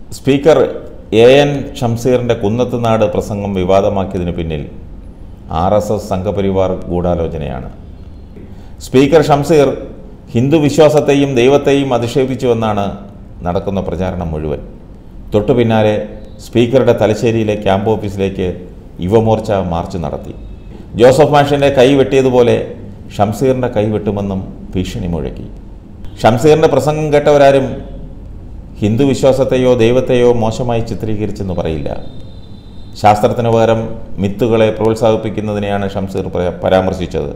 speaker A N ഷംസീറിൻ്റെ കുന്നത്തുനാട് പ്രസംഗം വിവാദമാക്കിയതിന് പിന്നിൽ ആർ എസ് എസ് സംഘപരിവാർ ഗൂഢാലോചനയാണ് സ്പീക്കർ ഷംസീർ ഹിന്ദു വിശ്വാസത്തെയും ദൈവത്തെയും അധിക്ഷേപിച്ചുവെന്നാണ് നടക്കുന്ന പ്രചാരണം മുഴുവൻ തൊട്ടു പിന്നാലെ സ്പീക്കറുടെ തലശ്ശേരിയിലെ ക്യാമ്പ് ഓഫീസിലേക്ക് യുവമോർച്ച മാർച്ച് നടത്തി ജോസഫ് മാഷിൻ്റെ കൈ വെട്ടിയതുപോലെ ഷംസീറിൻ്റെ കൈ വെട്ടുമെന്നും ഭീഷണി മുഴക്കി ഷംസീറിൻ്റെ പ്രസംഗം കേട്ടവരാരും ഹിന്ദു വിശ്വാസത്തെയോ ദൈവത്തെയോ മോശമായി ചിത്രീകരിച്ചെന്ന് പറയില്ല ശാസ്ത്രത്തിന് പകരം മിത്തുകളെ പ്രോത്സാഹിപ്പിക്കുന്നതിനെയാണ് ഷംസീർ പരാ- പരാമർശിച്ചത്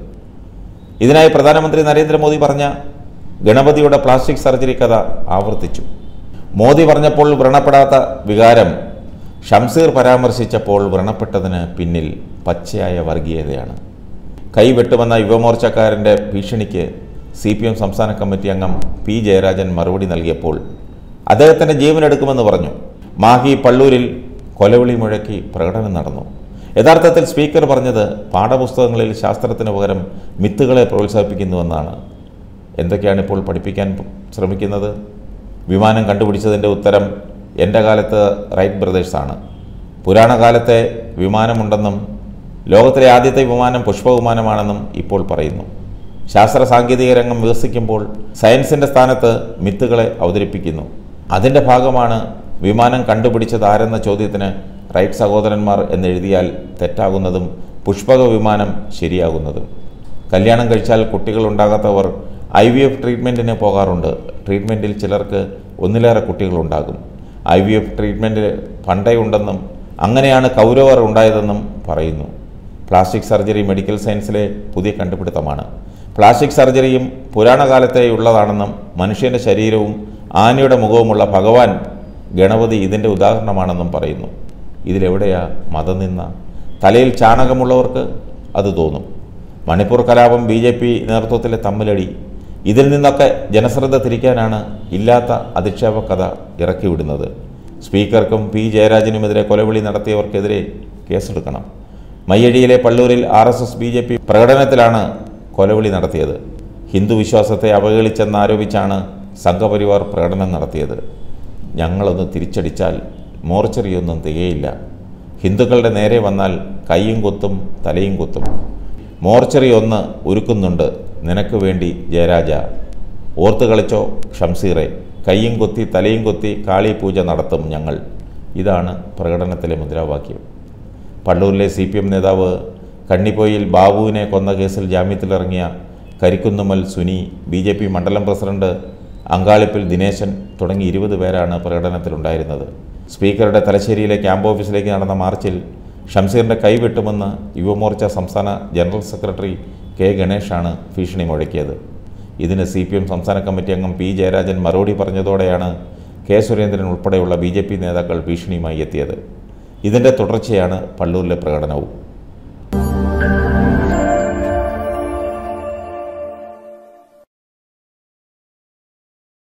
ഇതിനായി പ്രധാനമന്ത്രി നരേന്ദ്രമോദി പറഞ്ഞ ഗണപതിയുടെ പ്ലാസ്റ്റിക് സർജറി കഥ ആവർത്തിച്ചു മോദി പറഞ്ഞപ്പോൾ വ്രണപ്പെടാത്ത വികാരം ഷംസീർ പരാമർശിച്ചപ്പോൾ വ്രണപ്പെട്ടതിന് പിന്നിൽ പച്ചയായ വർഗീയതയാണ് കൈവെട്ടുമെന്ന യുവമോർച്ചക്കാരൻ്റെ ഭീഷണിക്ക് സി പി എം സംസ്ഥാന കമ്മിറ്റി അംഗം പി ജയരാജൻ മറുപടി നൽകിയപ്പോൾ അദ്ദേഹത്തിൻ്റെ ജീവനെടുക്കുമെന്ന് പറഞ്ഞു മാഹി പള്ളൂരിൽ കൊലവിളി മുഴക്കി പ്രകടനം നടന്നു യഥാർത്ഥത്തിൽ സ്പീക്കർ പറഞ്ഞത് പാഠപുസ്തകങ്ങളിൽ ശാസ്ത്രത്തിന് പകരം മിത്തുകളെ പ്രോത്സാഹിപ്പിക്കുന്നുവെന്നാണ് എന്തൊക്കെയാണ് ഇപ്പോൾ പഠിപ്പിക്കാൻ ശ്രമിക്കുന്നത് വിമാനം കണ്ടുപിടിച്ചതിൻ്റെ ഉത്തരം എൻ്റെ കാലത്ത് റൈറ്റ് ബ്രദേഴ്സാണ് പുരാണകാലത്തെ വിമാനമുണ്ടെന്നും ലോകത്തിലെ ആദ്യത്തെ വിമാനം പുഷ്പവിമാനമാണെന്നും ഇപ്പോൾ പറയുന്നു ശാസ്ത്ര സാങ്കേതിക രംഗം വികസിക്കുമ്പോൾ സയൻസിൻ്റെ സ്ഥാനത്ത് മിത്തുകളെ അവതരിപ്പിക്കുന്നു അതിൻ്റെ ഭാഗമാണ് വിമാനം കണ്ടുപിടിച്ചത് ആരെന്ന ചോദ്യത്തിന് റൈറ്റ് സഹോദരന്മാർ എന്നെഴുതിയാൽ തെറ്റാകുന്നതും പുഷ്പക വിമാനം ശരിയാകുന്നതും കല്യാണം കഴിച്ചാൽ കുട്ടികളുണ്ടാകാത്തവർ ഐ വി എഫ് ട്രീറ്റ്മെൻറ്റിന് പോകാറുണ്ട് ട്രീറ്റ്മെൻറ്റിൽ ചിലർക്ക് ഒന്നിലേറെ കുട്ടികളുണ്ടാകും ഐ വി എഫ് ട്രീറ്റ്മെൻറ്റ് പണ്ടേ ഉണ്ടെന്നും അങ്ങനെയാണ് കൗരവർ ഉണ്ടായതെന്നും പറയുന്നു പ്ലാസ്റ്റിക് സർജറി മെഡിക്കൽ സയൻസിലെ പുതിയ കണ്ടുപിടുത്തമാണ് പ്ലാസ്റ്റിക് സർജറിയും പുരാണകാലത്തെ ഉള്ളതാണെന്നും മനുഷ്യൻ്റെ ശരീരവും ആനയുടെ മുഖവുമുള്ള ഭഗവാൻ ഗണപതി ഇതിൻ്റെ ഉദാഹരണമാണെന്നും പറയുന്നു ഇതിലെവിടെയാ മതനിന്ന തലയിൽ ചാണകമുള്ളവർക്ക് അത് തോന്നും മണിപ്പൂർ കലാപം ബി ജെ പി നേതൃത്വത്തിലെ തമ്മിലടി ഇതിൽ നിന്നൊക്കെ ജനശ്രദ്ധ തിരിക്കാനാണ് ഇല്ലാത്ത അധിക്ഷേപ കഥ ഇറക്കിവിടുന്നത് സ്പീക്കർക്കും പി ജയരാജനുമെതിരെ കൊലവിളി നടത്തിയവർക്കെതിരെ കേസെടുക്കണം മയ്യഴിയിലെ പള്ളൂരിൽ R S S B J P പ്രകടനത്തിലാണ് കൊലവിളി നടത്തിയത് ഹിന്ദു വിശ്വാസത്തെ അവഹേളിച്ചെന്നാരോപിച്ചാണ് സംഘപരിവാർ പ്രകടനം നടത്തിയത് ഞങ്ങളൊന്ന് തിരിച്ചടിച്ചാൽ മോർച്ചറിയൊന്നും തികയില്ല ഹിന്ദുക്കളുടെ നേരെ വന്നാൽ കൈയും കൊത്തും തലയും കൊത്തും മോർച്ചറി ഒന്ന് ഒരുക്കുന്നുണ്ട് നിനക്ക് വേണ്ടി ജയരാജ ഓർത്ത് കളിച്ചോ ഷംസീറെ കൈയും കൊത്തി തലയും കൊത്തി കാളി പൂജ നടത്തും ഞങ്ങൾ ഇതാണ് പ്രകടനത്തിലെ മുദ്രാവാക്യം പള്ളൂരിലെ സി പി എം നേതാവ് കണ്ണിപ്പോയിൽ ബാബുവിനെ കൊന്ന കേസിൽ ജാമ്യത്തിലിറങ്ങിയ കരിക്കുന്നുമൽ സുനി ബി ജെ പി മണ്ഡലം പ്രസിഡന്റ് അങ്കാളിപ്പിൽ ദിനേശൻ തുടങ്ങി ഇരുപത് പേരാണ് പ്രകടനത്തിലുണ്ടായിരുന്നത് സ്പീക്കറുടെ തലശ്ശേരിയിലെ ക്യാമ്പ് ഓഫീസിലേക്ക് നടന്ന മാർച്ചിൽ ഷംസീറിൻ്റെ കൈവെട്ടുമെന്ന് യുവമോർച്ച സംസ്ഥാന ജനറൽ സെക്രട്ടറി കെ ഗണേഷാണ് ഭീഷണി മുഴക്കിയത് ഇതിന് സി പി എം സംസ്ഥാന കമ്മിറ്റി അംഗം പി ജയരാജൻ മറുപടി പറഞ്ഞതോടെയാണ് കെ സുരേന്ദ്രൻ ഉൾപ്പെടെയുള്ള ബി ജെ പി നേതാക്കൾ ഭീഷണിയുമായി എത്തിയത് ഇതിൻ്റെ തുടർച്ചയാണ് പള്ളൂരിലെ പ്രകടനവും